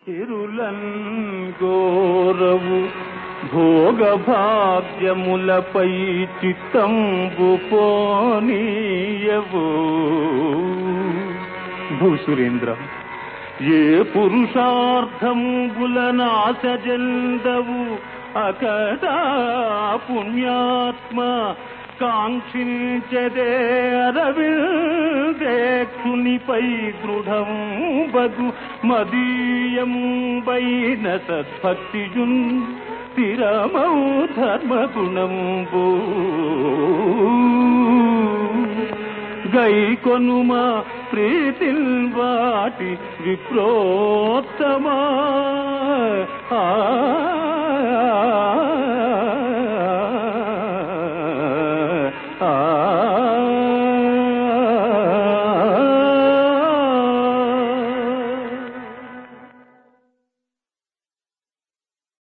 చిరులన్ గోరవు భోగ భాగ్యములపై చిత్తంబు పోనీయవు భూసురేంద్ర ఏ పురుషార్థంబులనాశజందవు అకటా పుణ్యాత్మ కాంక్షించదే అరవిందేక్షునిపై దృఢం బగు మదీయంబైన సద్భక్తియున్ స్థిరమౌ ధర్మగుణంబు గై కొనుమా ప్రీతిల్ వాటి విప్రోత్తమా ఆ